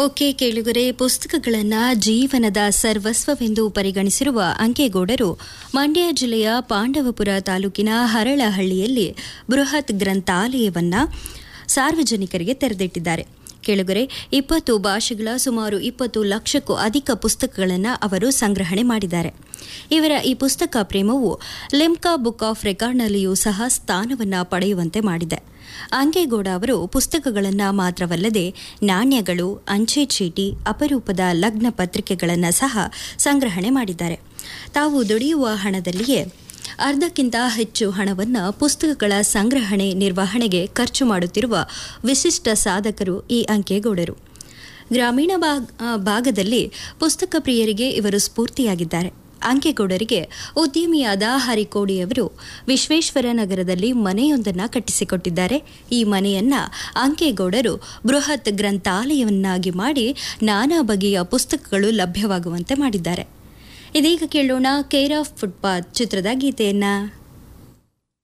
okay ಕೇಳುಗರೆ ಪುಸ್ತಕಗಳನ್ನು ಜೀವನದ ಸರ್ವಸ್ವವೆಂದು ಪರಿಗಣಿಸಿರುವ ಅಂಕೇಗೌಡರು ಮಂಡ್ಯ ಜಿಲ್ಲೆಯ ಪಾಂಡವಪುರ ತಾಲೂಕಿನ ಹರಳಹಳ್ಳಿಯಲ್ಲಿ ಬೃಹತ್ ಗ್ರಂಥಾಲಯವನ್ನ ಸಾರ್ವಜನಿಕರಿಗೆ ತೆರೆದಿಟ್ಟಿದ್ದಾರೆ ಕೇಳುಗರೆ ಇಪ್ಪತ್ತು ಭಾಷೆಗಳ ಸುಮಾರು ಇಪ್ಪತ್ತು ಲಕ್ಷಕ್ಕೂ ಅಧಿಕ ಪುಸ್ತಕಗಳನ್ನು ಅವರು ಸಂಗ್ರಹಣೆ ಮಾಡಿದ್ದಾರೆ ಇವರ ಈ ಪುಸ್ತಕ ಪ್ರೇಮವು ಲಿಮ್ಕಾ ಬುಕ್ ಆಫ್ ರೆಕಾರ್ಡ್ನಲ್ಲಿಯೂ ಸಹ ಸ್ಥಾನವನ್ನು ಪಡೆಯುವಂತೆ ಮಾಡಿದೆ ಅಂಗೇಗೌಡ ಅವರು ಪುಸ್ತಕಗಳನ್ನು ಮಾತ್ರವಲ್ಲದೆ ನಾಣ್ಯಗಳು ಅಂಚೆ ಚೀಟಿ ಅಪರೂಪದ ಲಗ್ನ ಪತ್ರಿಕೆಗಳನ್ನು ಸಹ ಸಂಗ್ರಹಣೆ ಮಾಡಿದ್ದಾರೆ ತಾವು ದುಡಿಯುವ ಹಣದಲ್ಲಿಯೇ ಅರ್ಧಕ್ಕಿಂತ ಹೆಚ್ಚು ಹಣವನ್ನು ಪುಸ್ತಕಗಳ ಸಂಗ್ರಹಣೆ ನಿರ್ವಹಣೆಗೆ ಖರ್ಚು ಮಾಡುತ್ತಿರುವ ವಿಶಿಷ್ಟ ಸಾಧಕರು ಈ ಅಂಕೇಗೌಡರು ಗ್ರಾಮೀಣ ಭಾಗದಲ್ಲಿ ಪುಸ್ತಕ ಪ್ರಿಯರಿಗೆ ಇವರು ಸ್ಫೂರ್ತಿಯಾಗಿದ್ದಾರೆ ಅಂಕೇಗೌಡರಿಗೆ ಉದ್ಯಮಿಯಾದ ಹರಿಕೋಡಿಯವರು ವಿಶ್ವೇಶ್ವರ ನಗರದಲ್ಲಿ ಮನೆಯೊಂದನ್ನು ಕಟ್ಟಿಸಿಕೊಟ್ಟಿದ್ದಾರೆ ಈ ಮನೆಯನ್ನ ಅಂಕೇಗೌಡರು ಬೃಹತ್ ಗ್ರಂಥಾಲಯವನ್ನಾಗಿ ಮಾಡಿ ನಾನಾ ಬಗೆಯ ಪುಸ್ತಕಗಳು ಲಭ್ಯವಾಗುವಂತೆ ಮಾಡಿದ್ದಾರೆ ಇದೀಗ ಕೇಳೋಣ ಕೇರ್ ಆಫ್ ಫುಟ್ಪಾತ್ ಚಿತ್ರದ ಗೀತೆಯನ್ನ